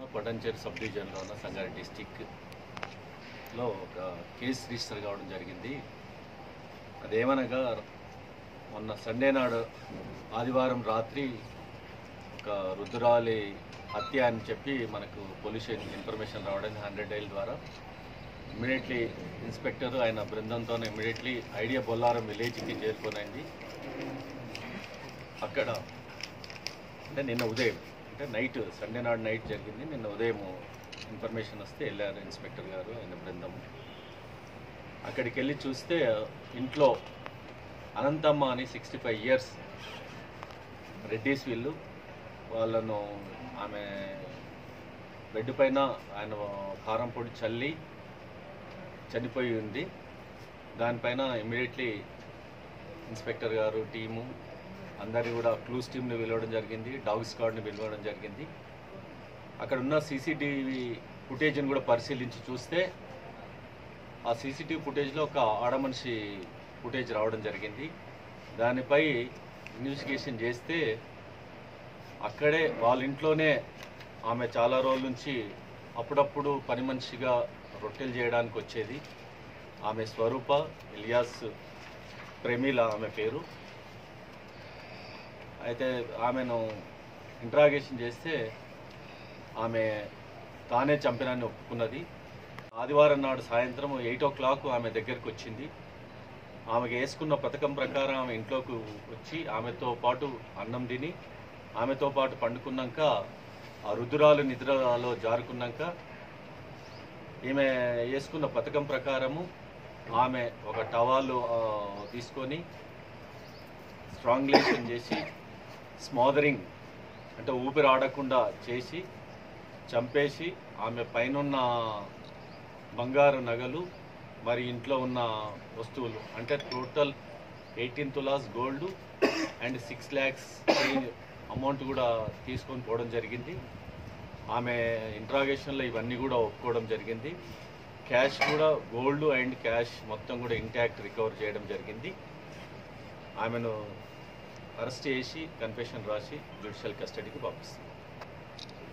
కొటంచేరు sub డివిజన్లో ఉన్న సంగారెడ్డి డిస్టిక్లో ఒక కేసు రిజిస్టర్ కావడం జరిగింది అదేమనగా మొన్న సండే నాడు ఆదివారం రాత్రి ఒక రుద్రాలి హత్య అని చెప్పి మనకు పోలీస్ ఇన్ఫర్మేషన్ రావడం హండ్రెడ్ డైల్ ద్వారా ఇమ్మీడియట్లీ ఇన్స్పెక్టర్ ఆయన బృందంతో ఇమ్మీడియట్లీ ఐడియా బొల్లారం విలేజ్కి చేరుకోనండి అక్కడ అంటే నిన్న ఉదయం అంటే నైట్ సండే నాడు నైట్ జరిగింది నిన్న ఉదయం ఇన్ఫర్మేషన్ వస్తే వెళ్ళారు ఇన్స్పెక్టర్ గారు ఆయన బృందం అక్కడికి వెళ్ళి చూస్తే ఇంట్లో అనంతమ్మ అని సిక్స్టీ ఫైవ్ ఇయర్స్ రెడ్డీస్ వీళ్ళు వాళ్ళను ఆమె బెడ్ పైన ఆయన కారం పొడి చల్లి చనిపోయి ఉంది దానిపైన ఇమ్మీడియట్లీ ఇన్స్పెక్టర్ గారు టీము అందరినీ కూడా క్లూస్ టీమ్ని పిలవడం జరిగింది డాగ్ స్క్వాడ్ని పిలవడం జరిగింది అక్కడ ఉన్న సీసీటీవీ ఫుటేజ్ని కూడా పరిశీలించి చూస్తే ఆ సీసీటీవీ ఫుటేజ్లో ఒక ఆడ మనిషి ఫుటేజ్ రావడం జరిగింది దానిపై ఇన్వెస్టిగేషన్ చేస్తే అక్కడే వాళ్ళ ఇంట్లోనే ఆమె చాలా రోజుల నుంచి అప్పుడప్పుడు పని మనిషిగా రొట్టెలు చేయడానికి వచ్చేది ఆమె స్వరూప ఇలియాస్ ప్రేమిల ఆమె పేరు అయితే ఆమెను ఇంట్రాగేషన్ చేస్తే ఆమె తానే చంపినని ఒప్పుకున్నది ఆదివారం నాడు సాయంత్రం ఎయిట్ ఓ క్లాక్ ఆమె దగ్గరికి వచ్చింది ఆమెకు వేసుకున్న పథకం ప్రకారం ఆమె ఇంట్లోకి వచ్చి ఆమెతో పాటు అన్నం తిని ఆమెతో పాటు పండుకున్నాక ఆ రుద్రాలు నిద్రలో జారుకున్నాక ఈమె వేసుకున్న పథకం ప్రకారము ఆమె ఒక టవాలు ఆ, తీసుకొని స్ట్రాంగ్లేషన్ చేసి స్మాదరింగ్ అంటే ఊపిరి ఆడకుండా చేసి చంపేసి ఆమె పైనున్న బంగారు నగలు మరి ఇంట్లో ఉన్న వస్తువులు అంటే టోటల్ ఎయిటీన్ తులాస్ gold and six lakhs amount కూడా తీసుకొని పోవడం జరిగింది ఆమె ఇంట్రాగేషన్లో ఇవన్నీ కూడా ఒప్పుకోవడం జరిగింది క్యాష్ కూడా గోల్డ్ అండ్ క్యాష్ మొత్తం కూడా ఇంటాక్ట్ రికవర్ చేయడం జరిగింది ఆమెను అరెస్ట్ చేసి కన్ఫెషన్ రాసి జ్యుడిషియల్ కస్టడీకి పంపిస్తుంది